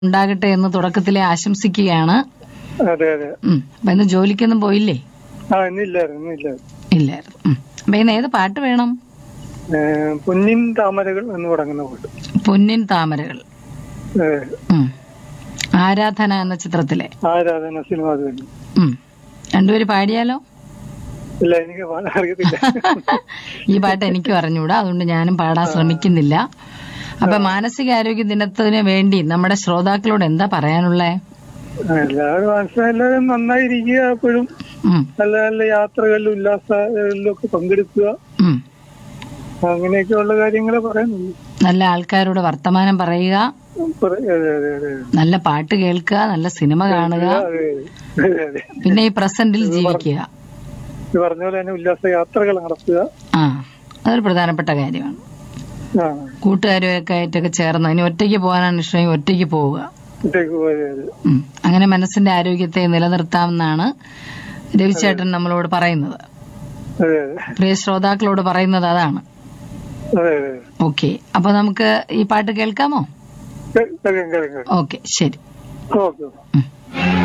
ഉണ്ടാകട്ടെ എന്ന് തുടക്കത്തിലെ ആശംസിക്കുകയാണ് അതെ അതെ ഉം. അപ്പൊ ഇന്ന് ജോലിക്കൊന്നും പോയില്ലേ ആ ഇന്നില്ലായിരുന്നു ഇന്നില്ലായിരുന്നു ഇല്ലായിരുന്നു ഉം. അപ്പൊ ഇന്ന് ഏത് പാട്ട് വേണം ഏ, പൊന്നിൻ താമരകൾ എന്ന് തുടങ്ങുന്ന പാട്ട് പൊന്നിൻ താമരകൾ ഏ, ഉം. ആരാധന എന്ന ചിത്രത്തിലെ ആരാധന സിനിമ അത് തന്നെ ഉം. രണ്ടുപേര് പാടിയാലോ ഇല്ല എനിക്ക് പാടാൻ അറിയത്തില്ല ഈ പാട്ട് എനിക്കും അറിഞ്ഞൂടാ അതുകൊണ്ട് ഞാനും പാടാൻ ശ്രമിക്കുന്നില്ല അപ്പൊ മാനസികാരോഗ്യ ദിനത്തിന് വേണ്ടി നമ്മുടെ ശ്രോതാക്കളോട് എന്താ പറയാനുള്ളേ എല്ലാവരും മനസ്സിലെല്ലാവരും നന്നായിരിക്കുക എപ്പോഴും ഉം. നല്ല നല്ല യാത്രകളിലും ഉല്ലാസങ്ങളിലും ഒക്കെ പങ്കെടുക്കുക ഉം. അങ്ങനെയൊക്കെയുള്ള കാര്യങ്ങളെ പറയുന്നുള്ളൂ നല്ല ആൾക്കാരോട് വർത്തമാനം പറയുക പറ- അതെ അതെ അതെ നല്ല പാട്ട് കേൾക്കുക നല്ല സിനിമ കാണുക അതെ അതെ അതെ പിന്നെ ഈ പ്രസന്റിൽ ജീവിക്കുക ഇത് പറഞ്ഞ പോലെ തന്നെ ഉല്ലാസ യാത്രകൾ നടത്തുക ആ അതൊരു പ്രധാനപ്പെട്ട കാര്യമാണ് ആ കൂട്ടുകാരുമൊക്കെ ആയിട്ടൊക്കെ ചേർന്ന് ഇനി ഒറ്റയ്ക്ക് പോകാനാണ് ഇഷ്ടമെങ്കിൽ ഒറ്റയ്ക്ക് പോവുക ഇട്ടേക്ക് പോയത് അതെ ഉം. അങ്ങനെ മനസ്സിന്റെ ആരോഗ്യത്തെ നിലനിർത്താമെന്നാണ് രവിചേട്ടൻ നമ്മളോട് പറയുന്നത് അതെ അതെ പ്രിയ ശ്രോതാക്കളോട് പറയുന്നത് അതാണ് അതെ അതെ ഓക്കെ അപ്പൊ നമുക്ക് ഈ പാട്ട് കേൾക്കാമോ കേൾക്കാം കേൾക്കാം ഓക്കെ ശരി ഓക്കെ ഉം.